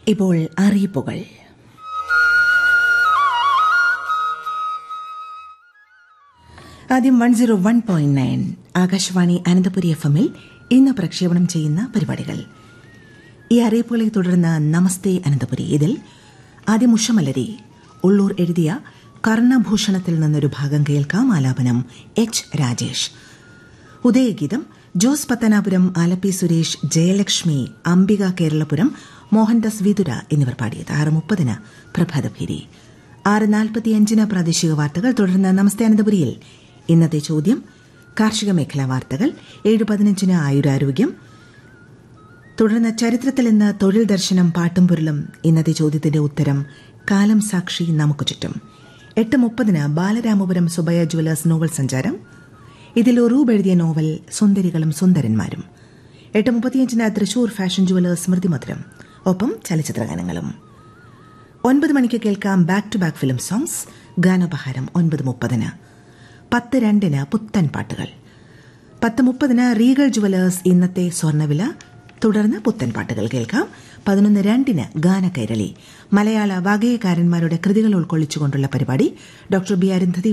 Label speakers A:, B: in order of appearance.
A: ഇപ്പോൾ അറിയിപ്പുകൾ ആദ്യം one zero one point nine Akashvani Ananthapuri F എമ്മിൽ ഇന്ന് പ്രക്ഷേപണം ചെയ്യുന്ന പരിപാടികൾ ഈ അറിയിപ്പുകളെ തുടർന്ന് നമസ്തേ അനന്തപുരി ഇതിൽ ആദ്യം ഉഷമലരി ഉള്ളൂർ എഴുതിയ കർണഭൂഷണത്തിൽ നിന്നൊരു ഭാഗം കേൾക്കാം ആലാപനം എച്ച് രാജേഷ് ഉദയഗീതം ജോസ് പത്തനാപുരം ആലപ്പി സുരേഷ് ജയലക്ഷ്മി അംബിക കേരളപുരം മോഹൻദാസ് വിതുര എന്നിവർ പാടിയത് ആറ് മുപ്പതിന് പ്രഭാതഭേരി ആറ് നാൽപ്പത്തിയഞ്ചിന് പ്രാദേശിക വാർത്തകൾ തുടർന്ന് നമസ്തേ അനന്തപുരിയിൽ ഇന്നത്തെ ചോദ്യം കാർഷിക മേഖലാ വാർത്തകൾ ഏഴ് പതിനഞ്ചിന് ആയുരാരോഗ്യം തുടർന്ന് ചരിത്രത്തിൽ ഇന്ന് തൊഴിൽ ദർശനം പാട്ടും പൊരുളും ഇന്നത്തെ ചോദ്യത്തിന്റെ ഉത്തരം കാലം സാക്ഷി നമുക്ക് ചുറ്റും എട്ട് മുപ്പതിന് ബാലരാമപുരം സുബയ ജുവലേഴ്സ് നോവൽ സഞ്ചാരം ഇതിൽ ഉറൂബ് എഴുതിയ നോവൽ സുന്ദരികളും സുന്ദരന്മാരും എട്ട് മുപ്പത്തിയഞ്ചിന് തൃശൂർ ഫാഷൻ ജുവലേഴ്സ് സ്മൃതി മധുരം ഒപ്പം ചലച്ചിത്രഗാനങ്ങളും ഒൻപത് മണിക്ക് കേൾക്കാം back to back film songs ഗാനോപഹാരം ഒൻപത് മുപ്പതിന് പത്ത് രണ്ടിന് പുത്തൻ പാട്ടുകൾ പത്ത് മുപ്പതിന് റീഗൽ ജുവലേഴ്സ് ഇന്നത്തെ സ്വർണ്ണവില തുടർന്ന് പുത്തൻ പാട്ടുകൾ കേൾക്കാം പതിനൊന്ന് രണ്ടിന് ഗാനകൈരളി മലയാള വാഗയകാരന്മാരുടെ കൃതികൾ ഉൾക്കൊള്ളിച്ചുകൊണ്ടുള്ള പരിപാടി ഡോക്ടർ ബി അരുന്ധതി